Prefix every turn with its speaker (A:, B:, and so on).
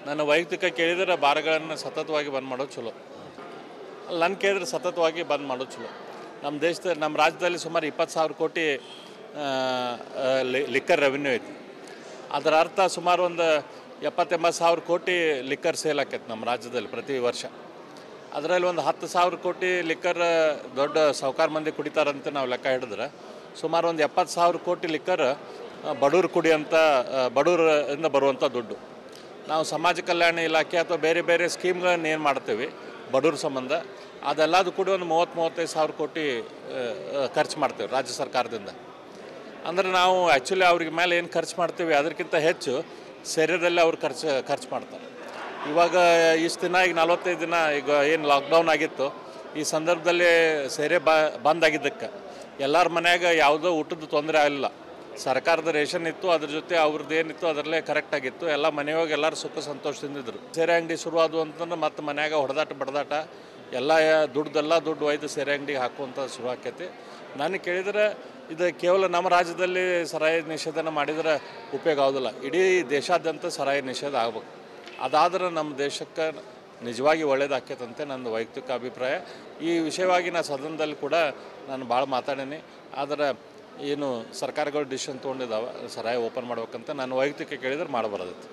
A: ನನ್ನ ವೈಯಕ್ತಿಕ ಕೇಳಿದರೆ ಬಾರ್ಗಳನ್ನು ಸತತವಾಗಿ ಬಂದ್ ಮಾಡೋದು ಚಲೋ ನನ್ನ ಕೇಳಿದ್ರೆ ಸತತವಾಗಿ ಬಂದ್ ಮಾಡೋದು ಚಲೋ ನಮ್ಮ ದೇಶದ ನಮ್ಮ ರಾಜ್ಯದಲ್ಲಿ ಸುಮಾರು ಇಪ್ಪತ್ತು ಸಾವಿರ ಕೋಟಿ ಆ, ಆ, ಲಿ- ಲಿಕ್ಕರ್ ರೆವಿನ್ಯೂ ಐತಿ ಅದರ ಅರ್ಥ ಸುಮಾರು ಒಂದು ಎಪ್ಪತ್ತೆಂಬತ್ತು ಸಾವಿರ ಕೋಟಿ ಲಿಕ್ಕರ್ ಸೇಲ್ ಆಕೈತೆ ನಮ್ಮ ರಾಜ್ಯದಲ್ಲಿ ಪ್ರತಿ ವರ್ಷ ಅದರಲ್ಲಿ ಒಂದು ಹತ್ತು ಸಾವಿರ ಕೋಟಿ ಲಿಕ್ಕರ್ ದೊಡ್ಡ ಸಾಹುಕಾರ ಮಂದಿ ಕುಡಿತಾರಂತ ನಾವು ಲೆಕ್ಕ ಹಿಡಿದ್ರೆ ಸುಮಾರು ಒಂದು ಎಪ್ಪತ್ತು ಸಾವಿರ ಕೋಟಿ ಲಿಕ್ಕರ್ ಬಡವ್ರು ಕುಡಿಯೋಂಥ ಆ, ಬಡವರಿಂದ ಬರುವಂಥ ದುಡ್ಡು ನಾವು ಸಮಾಜ ಕಲ್ಯಾಣ ಇಲಾಖೆ ಅಥವಾ ಬೇರೆ ಬೇರೆ ಸ್ಕೀಮ್ಗಳನ್ನ ಏನು ಮಾಡ್ತೀವಿ ಬಡವ್ರ ಸಂಬಂಧ ಅದೆಲ್ಲದು ಕೂಡ ಒಂದು ಮೂವತ್ತು ಮೂವತ್ತೈದು ಸಾವಿರ ಕೋಟಿ ಖರ್ಚು ಮಾಡ್ತೇವೆ ರಾಜ್ಯ ಸರ್ಕಾರದಿಂದ ಅಂದ್ರೆ ನಾವು ಆ್ಯಕ್ಚುಲಿ ಅವ್ರಿಗೆ ಮೇಲೆ ಏನು ಖರ್ಚು ಮಾಡ್ತೀವಿ ಅದಕ್ಕಿಂತ ಹೆಚ್ಚು ಸೇರಿದಲ್ಲಿ ಅವ್ರು ಖರ್ಚು ಖರ್ಚು ಮಾಡ್ತಾರೆ ಇವಾಗ ಇಷ್ಟು ದಿನ ಈಗ ನಲ್ವತ್ತೈದು ದಿನ ಈಗ ಏನು ಲಾಕ್ಡೌನ್ ಆಗಿತ್ತು ಈ ಸಂದರ್ಭದಲ್ಲಿ ಸೇರೆ ಬ ಬಂದ್ ಆಗಿದ್ದಕ್ಕೆ ಎಲ್ಲರ ಮನ್ಯಾಗ ಯಾವುದೋ ಊಟದ ತೊಂದರೆ ಆಗಲಿಲ್ಲ ಸರ್ಕಾರದ ರೇಷನ್ ಇತ್ತು ಅದ್ರ ಜೊತೆ ಅವ್ರದ್ದು ಏನಿತ್ತು ಅದರಲ್ಲೇ ಕರೆಕ್ಟ್ ಆಗಿತ್ತು ಎಲ್ಲ ಮನೆಯೊಳಗೆ ಎಲ್ಲರೂ ಸುಖ ಸಂತೋಷದಿಂದಿದ್ರು ಸೇರೆ ಅಂಗಡಿ ಶುರುವಾದವು ಅಂತಂದ್ರೆ ಮತ್ತೆ ಮನ್ಯಾಗ ಹೊಡೆದಾಟ ಬಡದಾಟ ಎಲ್ಲ ದುಡ್ಡೆಲ್ಲ ದುಡ್ಡು ಒಯ್ದು ಸೇರೆ ಅಂಗಡಿಗೆ ಹಾಕುವಂಥ ಶುರು ಆಕೈತಿ ನಾನು ಕೇಳಿದರೆ ಇದು ಕೇವಲ ನಮ್ಮ ರಾಜ್ಯದಲ್ಲಿ ಸರಾಯಿ ನಿಷೇಧನ ಮಾಡಿದರೆ ಉಪಯೋಗ ಆಗೋದಿಲ್ಲ ಇಡೀ ದೇಶಾದ್ಯಂತ ಸರಾಯಿ ನಿಷೇಧ ಆಗ್ಬೇಕು ಅದಾದ್ರೆ ನಮ್ಮ ದೇಶಕ್ಕೆ ನಿಜವಾಗಿ ಒಳ್ಳೇದಾಕೈತಂತೆ ನನ್ನ ವೈಯಕ್ತಿಕ ಅಭಿಪ್ರಾಯ ಈ ವಿಷಯವಾಗಿ ನಾನು ಸದನದಲ್ಲಿ ಕೂಡ ನಾನು ಭಾಳ ಮಾತಾಡೀನಿ ಆದರೆ ಏನು ಸರ್ಕಾರಗಳು ಡಿಸಿಷನ್ ತೊಗೊಂಡಿದ್ದಾವೆ ಸರಾಯಿ ಓಪನ್ ಮಾಡ್ಬೇಕಂತ ನಾನು ವೈಯಕ್ತಿಕ ಕೇಳಿದ್ರೆ ಮಾಡಬಾರ್ದಿತ್ತು